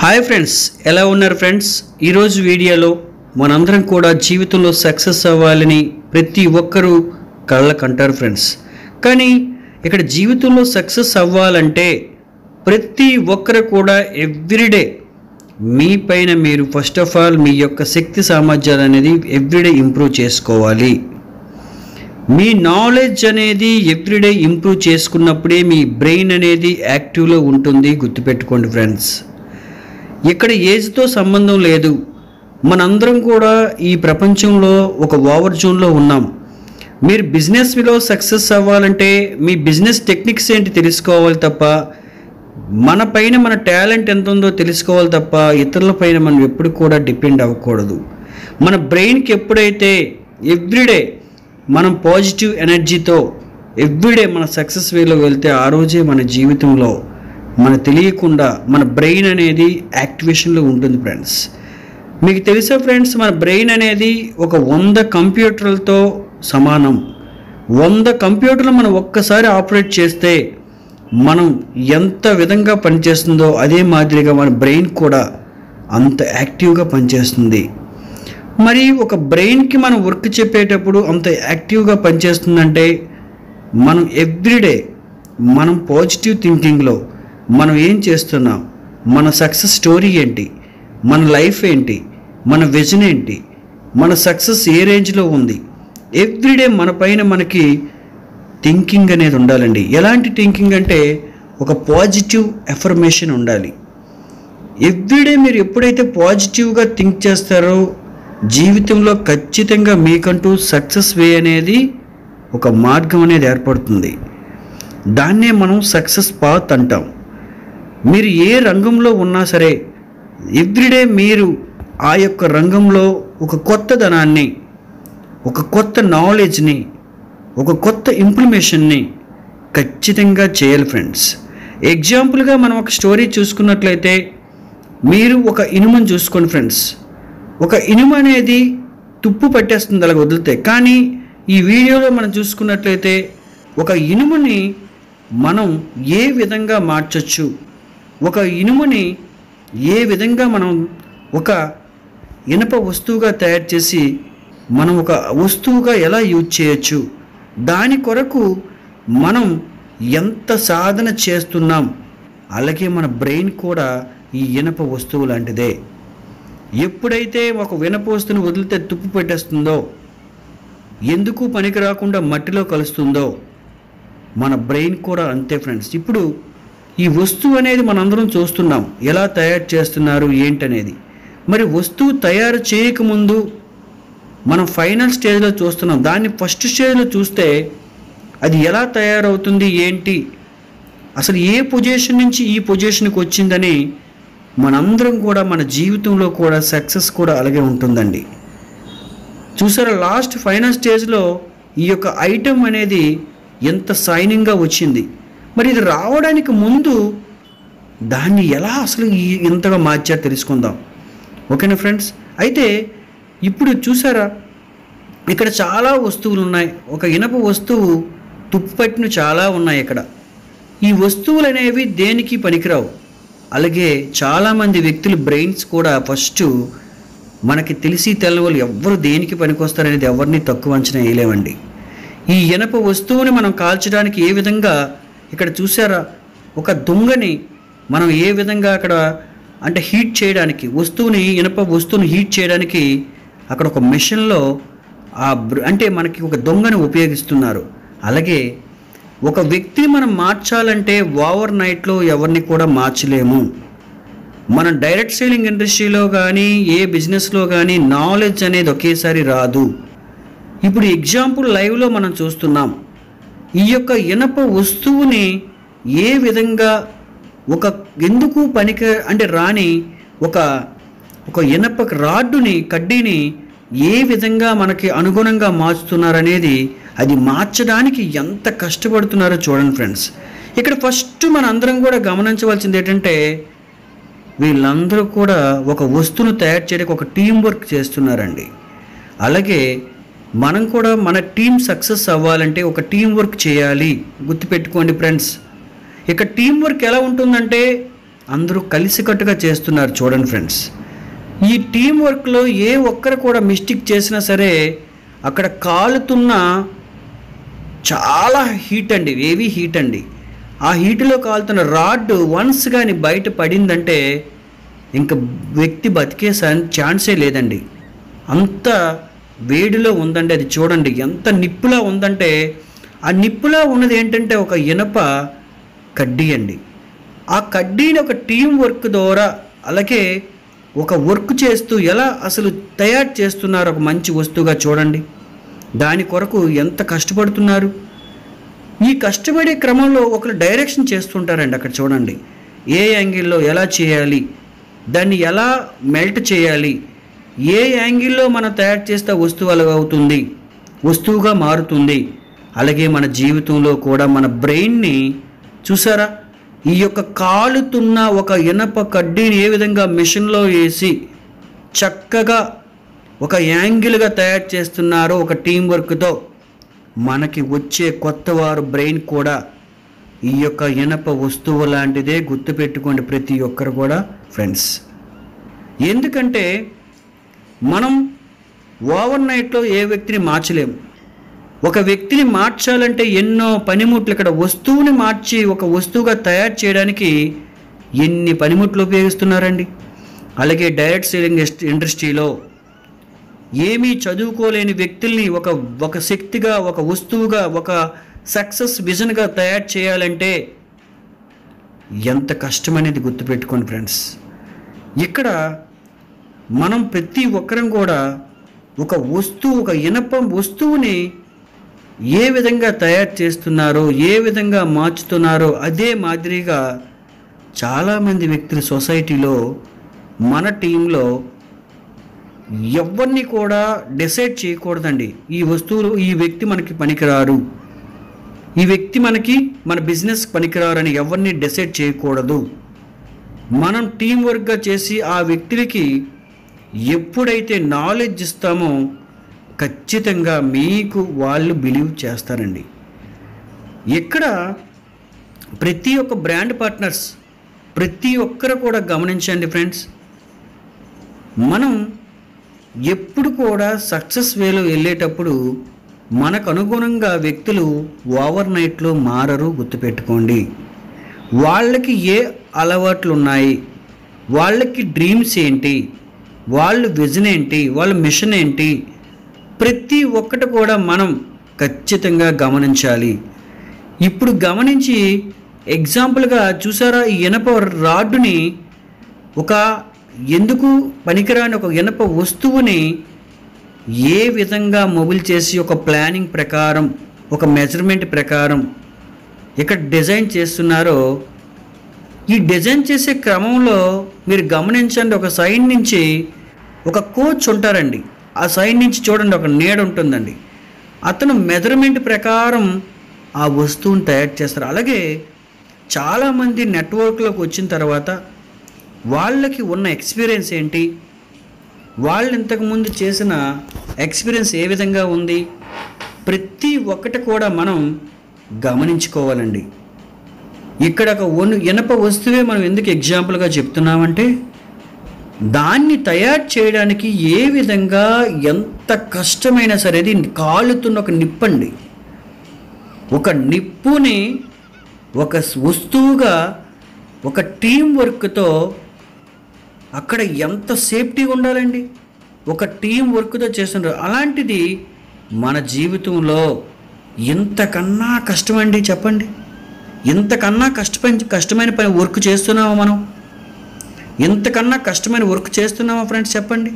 hi friends ఎలా ఉన్నారు friends ఈరోజు వీడియోలో మనందరం కూడా జీవితంలో సక్సెస్ అవ్వాలని ప్రతి ఒక్కరూ కళ్ళకంటారు ఫ్రెండ్స్ కానీ ఇక్కడ జీవితంలో సక్సెస్ అవ్వాలంటే ప్రతి ఒక్కరు కూడా ఎవ్రీడే మీ పైన మీరు ఫస్ట్ ఆఫ్ ఆల్ మీ యొక్క శక్తి సామర్థ్యాలు అనేది ఎవ్రీడే ఇంప్రూవ్ చేసుకోవాలి మీ నాలెడ్జ్ అనేది ఎవ్రీడే ఇంప్రూవ్ చేసుకున్నప్పుడే మీ బ్రెయిన్ అనేది యాక్టివ్లో ఉంటుంది గుర్తుపెట్టుకోండి ఫ్రెండ్స్ ఇక్కడ ఏజ్తో సంబంధం లేదు మనందరం కూడా ఈ ప్రపంచంలో ఒక ఓవర్ జోన్లో ఉన్నాం మీరు బిజినెస్లో సక్సెస్ అవ్వాలంటే మీ బిజినెస్ టెక్నిక్స్ ఏంటి తెలుసుకోవాలి తప్ప మన పైన మన టాలెంట్ ఎంత ఉందో తెలుసుకోవాలి తప్ప ఇతరుల పైన మనం ఎప్పుడు కూడా డిపెండ్ అవ్వకూడదు మన బ్రెయిన్కి ఎప్పుడైతే ఎవ్రీడే మనం పాజిటివ్ ఎనర్జీతో ఎవ్రీడే మన సక్సెస్ వేలో వెళ్తే ఆ రోజే మన జీవితంలో మన తెలియకుండా మన బ్రెయిన్ అనేది యాక్టివేషన్లో ఉంటుంది ఫ్రెండ్స్ మీకు తెలుసా ఫ్రెండ్స్ మన బ్రెయిన్ అనేది ఒక వంద కంప్యూటర్లతో సమానం వంద కంప్యూటర్లు మనం ఒక్కసారి ఆపరేట్ చేస్తే మనం ఎంత విధంగా పనిచేస్తుందో అదే మాదిరిగా మన బ్రెయిన్ కూడా అంత యాక్టివ్గా పనిచేస్తుంది మరి ఒక బ్రెయిన్కి మనం వర్క్ చెప్పేటప్పుడు అంత యాక్టివ్గా పనిచేస్తుందంటే మనం ఎవ్రీడే మనం పాజిటివ్ థింకింగ్లో మనం ఏం చేస్తున్నాం మన సక్సెస్ స్టోరీ ఏంటి మన లైఫ్ ఏంటి మన విజన్ ఏంటి మన సక్సెస్ ఏ రేంజ్లో ఉంది ఎవ్రీడే మన పైన మనకి థింకింగ్ అనేది ఉండాలండి ఎలాంటి థింకింగ్ అంటే ఒక పాజిటివ్ ఎఫర్మేషన్ ఉండాలి ఎవ్రీడే మీరు ఎప్పుడైతే పాజిటివ్గా థింక్ చేస్తారో జీవితంలో ఖచ్చితంగా మీకంటూ సక్సెస్ వే అనేది ఒక మార్గం అనేది ఏర్పడుతుంది దాన్నే మనం సక్సెస్ పాత్ అంటాం మీరు ఏ రంగంలో ఉన్నా సరే ఎవ్రీడే మీరు ఆ యొక్క రంగంలో ఒక కొత్త ధనాన్ని ఒక కొత్త నాలెడ్జ్ని ఒక కొత్త ఇంప్లిమేషన్ని ఖచ్చితంగా చేయాలి ఫ్రెండ్స్ ఎగ్జాంపుల్గా మనం ఒక స్టోరీ చూసుకున్నట్లయితే మీరు ఒక ఇనుమని చూసుకోండి ఫ్రెండ్స్ ఒక ఇనుము అనేది తుప్పు పట్టేస్తుంది అలా వదిలితే కానీ ఈ వీడియోలో మనం చూసుకున్నట్లయితే ఒక ఇనుముని మనం ఏ విధంగా మార్చొచ్చు ఒక ఇనుముని ఏ విధంగా మనం ఒక ఇనప వస్తువుగా తయారు చేసి మనం ఒక వస్తువుగా ఎలా యూజ్ చేయొచ్చు దాని కొరకు మనం ఎంత సాధన చేస్తున్నాం అలాగే మన బ్రెయిన్ కూడా ఈ ఇనప వస్తువు లాంటిదే ఎప్పుడైతే ఒక వినప వస్తువుని వదిలితే తుప్పు పెట్టేస్తుందో ఎందుకు పనికి రాకుండా మట్టిలో కలుస్తుందో మన బ్రెయిన్ కూడా అంతే ఫ్రెండ్స్ ఇప్పుడు ఈ వస్తువు అనేది మనందరం చూస్తున్నాం ఎలా తయారు చేస్తున్నారు ఏంటనేది మరి వస్తువు తయారు చేయకముందు మనం ఫైనల్ స్టేజ్లో చూస్తున్నాం దాన్ని ఫస్ట్ స్టేజ్లో చూస్తే అది ఎలా తయారవుతుంది ఏంటి అసలు ఏ పొజిషన్ నుంచి ఈ పొజిషన్కి వచ్చిందని మనందరం కూడా మన జీవితంలో కూడా సక్సెస్ కూడా అలాగే ఉంటుందండి చూసారా లాస్ట్ ఫైనల్ స్టేజ్లో ఈ యొక్క ఐటెం అనేది ఎంత సైనింగ్గా వచ్చింది మరి ఇది రావడానికి ముందు దాన్ని ఎలా అసలు ఈ- ఇంతగా మార్చారు తెలుసుకుందాం ఓకేనా ఫ్రెండ్స్ అయితే ఇప్పుడు చూసారా ఇక్కడ చాలా వస్తువులు ఉన్నాయి ఒక ఇనప వస్తువు తుప్పు పట్టిన చాలా ఉన్నాయి ఇక్కడ ఈ వస్తువులు అనేవి దేనికి పనికిరావు అలాగే చాలామంది వ్యక్తుల బ్రెయిన్స్ కూడా ఫస్ట్ మనకి తెలిసి తెల్లవాళ్ళు ఎవ్వరు దేనికి పనికొస్తారనేది ఎవరిని తక్కువ అంచనా వేయలేమండి ఈ ఇనప వస్తువుని మనం కాల్చడానికి ఏ విధంగా ఇక్కడ చూసారా ఒక దొంగని మనం ఏ విధంగా అక్కడ అంటే హీట్ చేయడానికి వస్తువుని ఇనప వస్తువుని హీట్ చేయడానికి అక్కడ ఒక మిషన్లో ఆ బ్ర- అంటే మనకి ఒక దొంగని ఉపయోగిస్తున్నారు అలాగే ఒక వ్యక్తిని మనం మార్చాలంటే ఓవర్ నైట్లో ఎవరిని కూడా మార్చలేము మన డైరెక్ట్ సేలింగ్ ఇండస్ట్రీలో కానీ ఏ బిజినెస్లో కానీ నాలెడ్జ్ అనేది ఒకేసారి రాదు ఇప్పుడు ఎగ్జాంపుల్ లైవ్లో మనం చూస్తున్నాం ఈ యొక్క ఇనప వస్తువుని ఏ విధంగా ఒక ఎందుకు పనికి అంటే రాని ఒక ఒక ఇనప రాడ్డుని కడ్డీని ఏ విధంగా మనకి అనుగుణంగా మార్చుతున్నారనేది అది మార్చడానికి ఎంత కష్టపడుతున్నారో చూడండి ఫ్రెండ్స్ ఇక్కడ ఫస్ట్ మన అందరం కూడా గమనించవలసింది ఏంటంటే వీళ్ళందరూ కూడా ఒక వస్తువును తయారు చేయడానికి ఒక టీం వర్క్ చేస్తున్నారండి అలాగే మనం కూడా మన టీం సక్సెస్ అవ్వాలంటే ఒక టీం వర్క్ చేయాలి గుర్తుపెట్టుకోండి ఫ్రెండ్స్ ఇక టీం వర్క్ ఎలా ఉంటుందంటే అందరూ కలిసికట్టుగా చేస్తున్నారు చూడండి ఫ్రెండ్స్ ఈ టీం వర్క్లో ఏ ఒక్కరు కూడా మిస్టేక్ చేసినా సరే అక్కడ కాలుతున్న చాలా హీట్ అండి వేవీ హీట్ అండి ఆ హీట్లో కాలుతున్న రాడ్ వన్స్ కానీ బయట పడిందంటే ఇంకా వ్యక్తి బతికే సన్- ఛాన్సే లేదండి అంత వేడిలో ఉందండి అది చూడండి ఎంత నిప్పులా ఉందంటే ఆ నిప్పులా ఉన్నది ఏంటంటే ఒక ఇనప కడ్డీ అండి ఆ కడ్డీని ఒక టీం వర్క్ ద్వారా అలాగే ఒక వర్క్ చేస్తూ ఎలా అసలు తయారు చేస్తున్నారు ఒక మంచి వస్తువుగా చూడండి దాని కొరకు ఎంత కష్టపడుతున్నారు ఈ కష్టపడే క్రమంలో ఒకరు డైరెక్షన్ చేస్తుంటారండి అక్కడ చూడండి ఏ యాంగిల్లో ఎలా చేయాలి దాన్ని ఎలా మెల్ట్ చేయాలి ఏ యాంగిల్లో మనం తయారు చేస్తే వస్తువు అలా అవుతుంది వస్తువుగా మారుతుంది అలాగే మన జీవితంలో కూడా మన బ్రెయిన్ని చూసారా ఈ యొక్క కాలుతున్న ఒక ఇనప కడ్డీని ఏ విధంగా మిషన్లో వేసి చక్కగా ఒక యాంగిల్గా తయారు చేస్తున్నారో ఒక టీం వర్క్తో మనకి వచ్చే కొత్త వారు బ్రెయిన్ కూడా ఈ యొక్క ఇనప వస్తువు లాంటిదే గుర్తుపెట్టుకోండి ప్రతి ఒక్కరు కూడా ఫ్రెండ్స్ ఎందుకంటే మనం ఓవర్ నైట్లో ఏ వ్యక్తిని మార్చలేము ఒక వ్యక్తిని మార్చాలంటే ఎన్నో పనిముట్లు ఇక్కడ వస్తువుని మార్చి ఒక వస్తువుగా తయారు చేయడానికి ఎన్ని పనిముట్లు ఉపయోగిస్తున్నారండి అలాగే డైరెక్ట్ సెల్లింగ్ ఇండస్- ఇండస్ట్రీలో ఏమీ చదువుకోలేని వ్యక్తుల్ని ఒక ఒక శక్తిగా ఒక వస్తువుగా ఒక సక్సెస్ విజన్గా తయారు చేయాలంటే ఎంత కష్టమనేది గుర్తుపెట్టుకోండి ఫ్రెండ్స్ ఇక్కడ మనం ప్రతి ఒక్కరం కూడా ఒక వస్తువు ఒక ఇనప వస్తువుని ఏ విధంగా తయారు చేస్తున్నారో ఏ విధంగా మార్చుతున్నారో అదే మాదిరిగా చాలామంది వ్యక్తులు సొసైటీలో మన టీంలో ఎవరిని కూడా డిసైడ్ చేయకూడదండి ఈ వస్తువులు ఈ వ్యక్తి మనకి పనికిరారు ఈ వ్యక్తి మనకి మన బిజినెస్ పనికిరారని ఎవరిని డిసైడ్ చేయకూడదు మనం టీం వర్క్గా చేసి ఆ వ్యక్తులకి ఎప్పుడైతే నాలెడ్జ్ ఇస్తామో ఖచ్చితంగా మీకు వాళ్ళు బిలీవ్ చేస్తారండి ఇక్కడ ప్రతి ఒక్క బ్రాండ్ పార్ట్నర్స్ ప్రతి ఒక్కరు కూడా గమనించండి ఫ్రెండ్స్ మనం ఎప్పుడు కూడా సక్సెస్ వేలో వెళ్ళేటప్పుడు మనకు అనుగుణంగా వ్యక్తులు ఓవర్ నైట్లో మారరు గుర్తుపెట్టుకోండి వాళ్ళకి ఏ అలవాట్లు ఉన్నాయి వాళ్ళకి డ్రీమ్స్ ఏంటి వాళ్ళ విజన్ ఏంటి వాళ్ళ మిషన్ ఏంటి ప్రతి ఒక్కటి కూడా మనం ఖచ్చితంగా గమనించాలి ఇప్పుడు గమనించి ఎగ్జాంపుల్గా చూసారా ఈ ఇనప రాడ్డుని ఒక ఎందుకు పనికిరాని ఒక ఇనప వస్తువుని ఏ విధంగా మొబిల్ చేసి ఒక ప్లానింగ్ ప్రకారం ఒక మెజర్మెంట్ ప్రకారం ఇక్కడ డిజైన్ చేస్తున్నారో ఈ డిజైన్ చేసే క్రమంలో మీరు గమనించండి ఒక సైడ్ నుంచి ఒక కోచ్ ఉంటారండి ఆ సైడ్ నుంచి చూడండి ఒక నీడ ఉంటుందండి అతను మెజర్మెంట్ ప్రకారం ఆ వస్తువుని తయారు చేస్తారు అలాగే చాలామంది నెట్వర్క్లోకి వచ్చిన తర్వాత వాళ్ళకి ఉన్న ఎక్స్పీరియన్స్ ఏంటి వాళ్ళు ఇంతకుముందు చేసిన ఎక్స్పీరియన్స్ ఏ విధంగా ఉంది ప్రతి ఒక్కటి కూడా మనం గమనించుకోవాలండి ఇక్కడ ఒక ఒను ఇనప వస్తువే మనం ఎందుకు ఎగ్జాంపుల్గా చెప్తున్నామంటే దాన్ని తయారు చేయడానికి ఏ విధంగా ఎంత కష్టమైనా సరే అది కాలుతున్న ఒక నిప్పండి ఒక నిప్పుని ఒక వస్తువుగా ఒక టీం వర్క్తో అక్కడ ఎంత సేఫ్టీ ఉండాలండి ఒక టీం వర్క్తో చేస్తున్నారు అలాంటిది మన జీవితంలో ఇంతకన్నా కష్టమండి చెప్పండి ఇంతకన్నా కష్టమైన కష్టమైన పని వర్క్ చేస్తున్నామా మనం ఇంతకన్నా కష్టమైన వర్క్ చేస్తున్నామా ఫ్రెండ్స్ చెప్పండి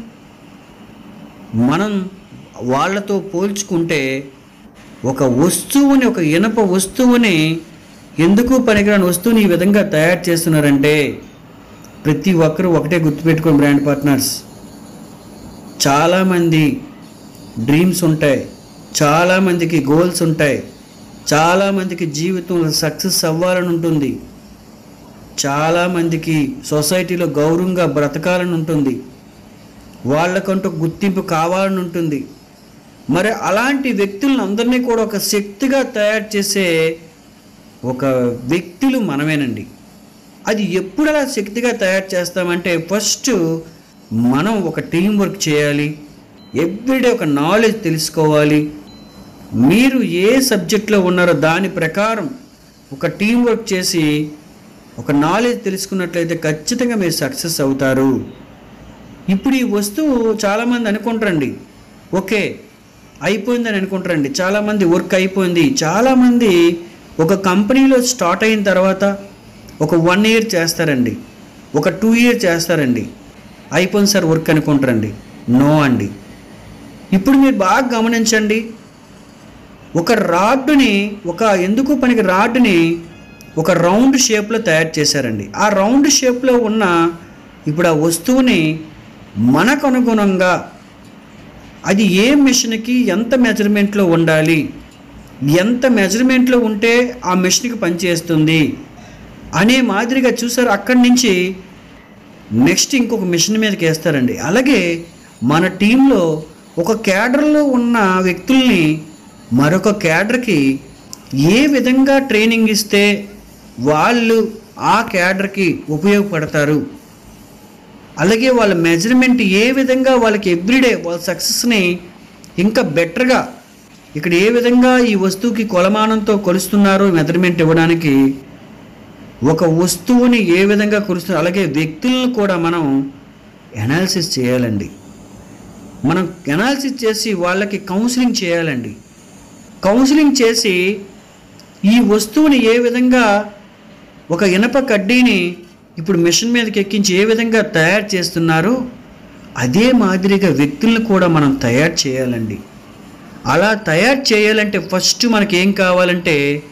మనం వాళ్ళతో పోల్చుకుంటే ఒక వస్తువుని ఒక ఇనప వస్తువుని ఎందుకు పనికిరాని వస్తువుని ఈ విధంగా తయారు చేస్తున్నారంటే ప్రతి ఒక్కరూ ఒకటే గుర్తుపెట్టుకోండి బ్రాండ్ పార్ట్నర్స్ చాలామంది డ్రీమ్స్ ఉంటాయి చాలామందికి గోల్స్ ఉంటాయి చాలామందికి జీవితంలో సక్సెస్ అవ్వాలని ఉంటుంది చాలామందికి సొసైటీలో గౌరవంగా బ్రతకాలని ఉంటుంది వాళ్ళకంటూ గుర్తింపు కావాలని ఉంటుంది మరి అలాంటి వ్యక్తులను అందరినీ కూడా ఒక శక్తిగా తయారు చేసే ఒక వ్యక్తులు మనమేనండి అది ఎప్పుడు అలా శక్తిగా తయారు చేస్తామంటే ఫస్ట్ మనం ఒక టీం వర్క్ చేయాలి ఎవ్రీడే ఒక నాలెడ్జ్ తెలుసుకోవాలి మీరు ఏ సబ్జెక్ట్లో ఉన్నారో దాని ప్రకారం ఒక టీం వర్క్ చేసి ఒక నాలెడ్జ్ తెలుసుకున్నట్లయితే ఖచ్చితంగా మీరు సక్సెస్ అవుతారు ఇప్పుడు ఈ వస్తువు చాలామంది అనుకుంటారండి ఓకే అయిపోయిందని అనుకుంటారండి చాలామంది వర్క్ అయిపోయింది చాలామంది ఒక కంపెనీలో స్టార్ట్ అయిన తర్వాత ఒక వన్ ఇయర్ చేస్తారండి ఒక టూ ఇయర్ చేస్తారండి అయిపోయింది సార్ వర్క్ అనుకుంటారండి నో అండి ఇప్పుడు మీరు బాగా గమనించండి ఒక రాడ్డుని ఒక ఎందుకు పనికి రాడ్డుని ఒక రౌండ్ షేప్లో తయారు చేశారండి ఆ రౌండ్ షేప్లో ఉన్న ఇప్పుడు ఆ వస్తువుని మనకు అనుగుణంగా అది ఏ మిషన్కి ఎంత మెజర్మెంట్లో ఉండాలి ఎంత మెజర్మెంట్లో ఉంటే ఆ మిషన్కి పనిచేస్తుంది అనే మాదిరిగా చూసారు అక్కడి నుంచి నెక్స్ట్ ఇంకొక మిషన్ మీదకి వేస్తారండి అలాగే మన టీంలో ఒక క్యాడర్లో ఉన్న వ్యక్తుల్ని మరొక క్యాడర్కి ఏ విధంగా ట్రైనింగ్ ఇస్తే వాళ్ళు ఆ క్యాడర్కి ఉపయోగపడతారు అలాగే వాళ్ళ మెజర్మెంట్ ఏ విధంగా వాళ్ళకి ఎవ్రీడే వాళ్ళ సక్సెస్ని ఇంకా బెటర్గా ఇక్కడ ఏ విధంగా ఈ వస్తువుకి కొలమానంతో కొలుస్తున్నారో మెజర్మెంట్ ఇవ్వడానికి ఒక వస్తువుని ఏ విధంగా కొలుస్తున్నారు అలాగే వ్యక్తులను కూడా మనం ఎనాలిసిస్ చేయాలండి మనం ఎనాలిసిస్ చేసి వాళ్ళకి కౌన్సిలింగ్ చేయాలండి కౌన్సిలింగ్ చేసి ఈ వస్తువుని ఏ విధంగా ఒక ఇనప కడ్డీని ఇప్పుడు మిషన్ మీదకి ఎక్కించి ఏ విధంగా తయారు చేస్తున్నారో అదే మాదిరిగా వ్యక్తులను కూడా మనం తయారు చేయాలండి అలా తయారు చేయాలంటే ఫస్ట్ మనకి ఏం కావాలంటే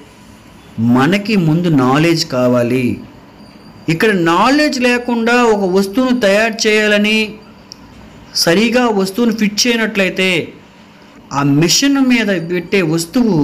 మనకి ముందు నాలెడ్జ్ కావాలి ఇక్కడ నాలెడ్జ్ లేకుండా ఒక వస్తువును తయారు చేయాలని సరిగా వస్తువును ఫిట్ చేయనట్లయితే ఆ మిషన్ మీద పెట్టే వస్తువు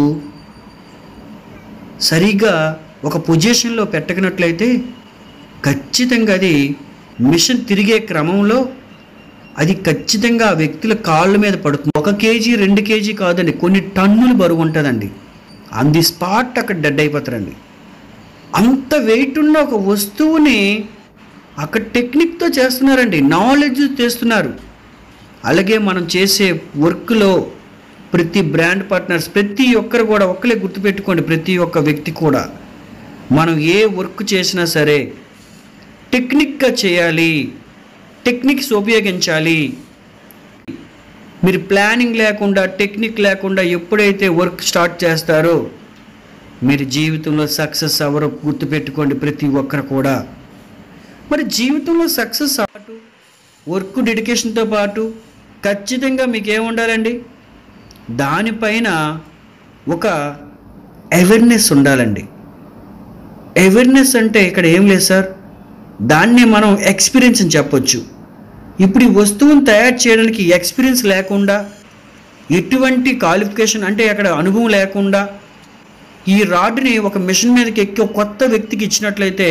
సరిగా ఒక పొజిషన్లో పెట్టకినట్లయితే ఖచ్చితంగా అది మిషన్ తిరిగే క్రమంలో అది ఖచ్చితంగా ఆ వ్యక్తుల కాళ్ళ మీద పడుతుంది ఒక కేజీ రెండు కేజీ కాదండి కొన్ని టన్నులు బరువు ఉంటుందండి ఆన్ ది స్పాట్ అక్కడ డెడ్ అయిపోతారండి అంత వెయిట్ ఉన్న ఒక వస్తువుని అక్కడ టెక్నిక్తో చేస్తున్నారండి నాలెడ్జ్ చేస్తున్నారు అలాగే మనం చేసే వర్క్లో ప్రతి బ్రాండ్ పార్ట్నర్స్ ప్రతి ఒక్కరు కూడా ఒక్కలే గుర్తుపెట్టుకోండి ప్రతి ఒక్క వ్యక్తి కూడా మనం ఏ వర్క్ చేసినా సరే టెక్నిక్గా చేయాలి టెక్నిక్స్ ఉపయోగించాలి మీరు ప్లానింగ్ లేకుండా టెక్నిక్ లేకుండా ఎప్పుడైతే వర్క్ స్టార్ట్ చేస్తారో మీరు జీవితంలో సక్సెస్ అవ్వరు గుర్తుపెట్టుకోండి ప్రతి ఒక్కరు కూడా మరి జీవితంలో సక్సెస్ పాటు వర్క్ డెడికేషన్తో పాటు ఖచ్చితంగా మీకు ఏముండాలండి దానిపైన ఒక అవేర్నెస్ ఉండాలండి అవేర్నెస్ అంటే ఇక్కడ ఏం లేదు సార్ దాన్నే మనం ఎక్స్పీరియన్స్ అని చెప్పొచ్చు ఇప్పుడు ఈ వస్తువును తయారు చేయడానికి ఎక్స్పీరియన్స్ లేకుండా ఎటువంటి క్వాలిఫికేషన్ అంటే అక్కడ అనుభవం లేకుండా ఈ రాడ్ని ఒక మిషన్ మీదకి ఎక్కి ఒక కొత్త వ్యక్తికి ఇచ్చినట్లయితే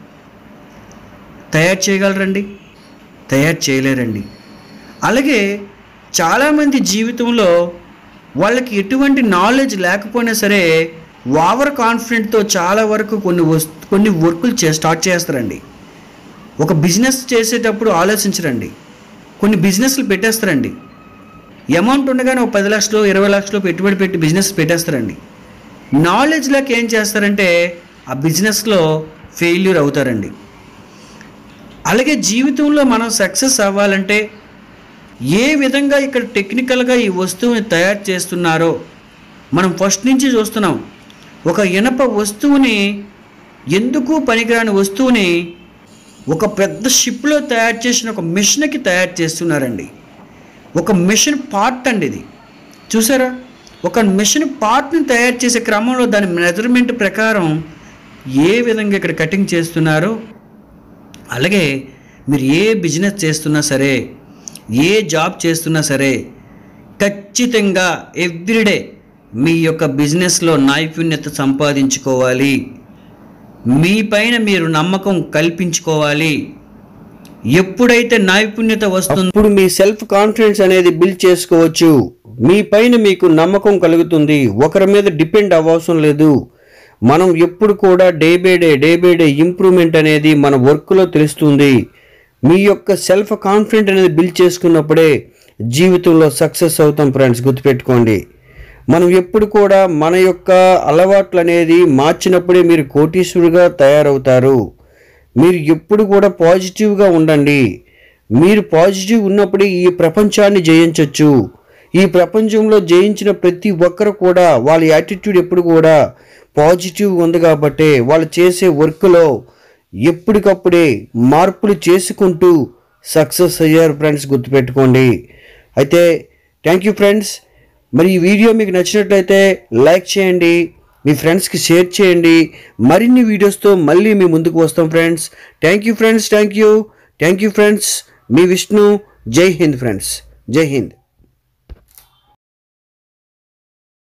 తయారు చేయగలరండి తయారు చేయలేరండి అలాగే చాలామంది జీవితంలో వాళ్ళకి ఎటువంటి నాలెడ్జ్ లేకపోయినా సరే ఓవర్ కాన్ఫిడెంట్తో చాలా వరకు కొన్ని వస్తు కొన్ని వర్కులు చే స్టార్ట్ చేస్తారండి ఒక బిజినెస్ చేసేటప్పుడు ఆలోచించరండి కొన్ని బిజినెస్లు పెట్టేస్తారండి అమౌంట్ ఉండగానే ఒక పది లక్షలు ఇరవై లక్షలు పెట్టుబడి పెట్టి బిజినెస్ పెట్టేస్తారండి నాలెడ్జ్ లేక ఏం చేస్తారంటే ఆ బిజినెస్లో ఫెయిల్యూర్ అవుతారండి అలాగే జీవితంలో మనం సక్సెస్ అవ్వాలంటే ఏ విధంగా ఇక్కడ టెక్నికల్గా ఈ వస్తువుని తయారు చేస్తున్నారో మనం ఫస్ట్ నుంచి చూస్తున్నాం ఒక ఇనప వస్తువుని ఎందుకు పనికిరాని వస్తువుని ఒక పెద్ద షిప్లో తయారు చేసిన ఒక మిషన్కి తయారు చేస్తున్నారండి ఒక మిషన్ పార్ట్ అండి ఇది చూసారా ఒక మిషన్ పార్ట్ని తయారు చేసే క్రమంలో దాని మెజర్మెంట్ ప్రకారం ఏ విధంగా ఇక్కడ కటింగ్ చేస్తున్నారో అలాగే మీరు ఏ బిజినెస్ చేస్తున్నా సరే ఏ జాబ్ చేస్తున్నా సరే ఖచ్చితంగా ఎవ్రీడే మీ యొక్క బిజినెస్లో నైపుణ్యత సంపాదించుకోవాలి మీ పైన మీరు నమ్మకం కల్పించుకోవాలి ఎప్పుడైతే నైపుణ్యత వస్తుందో అప్పుడు మీ సెల్ఫ్ కాన్ఫిడెన్స్ అనేది బిల్డ్ చేసుకోవచ్చు మీ పైన మీకు నమ్మకం కలుగుతుంది ఒకరి మీద డిపెండ్ అవ్వవసరం లేదు మనం ఎప్పుడు కూడా day by day day by day improvement అనేది మన వర్క్లో తెలుస్తుంది మీ యొక్క సెల్ఫ్ కాన్ఫిడెంట్ అనేది బిల్డ్ చేసుకున్నప్పుడే జీవితంలో సక్సెస్ అవుతాం ఫ్రెండ్స్ గుర్తుపెట్టుకోండి మనం ఎప్పుడు కూడా మన యొక్క అలవాట్లు అనేది మార్చినప్పుడే మీరు కోటీశ్వరుగా తయారవుతారు మీరు ఎప్పుడు కూడా పాజిటివ్గా ఉండండి మీరు పాజిటివ్ ఉన్నప్పుడే ఈ ప్రపంచాన్ని జయించవచ్చు ఈ ప్రపంచంలో జయించిన ప్రతి ఒక్కరు కూడా వాళ్ళ యాటిట్యూడ్ ఎప్పుడు కూడా పాజిటివ్ ఉంది కాబట్టే వాళ్ళు చేసే వర్క్లో ఎప్పటికప్పుడే మార్పులు చేసుకుంటూ సక్సెస్ అయ్యారు ఫ్రెండ్స్ గుర్తుపెట్టుకోండి అయితే థ్యాంక్ యూ ఫ్రెండ్స్ మరి ఈ వీడియో మీకు నచ్చినట్లయితే లైక్ చేయండి మీ ఫ్రెండ్స్కి షేర్ చేయండి మరిన్ని వీడియోస్తో మళ్ళీ మీ ముందుకు వస్తాం friends thank you friends thank you thank you friends మీ విష్ణు జై హింద్ ఫ్రెండ్స్ జై హింద్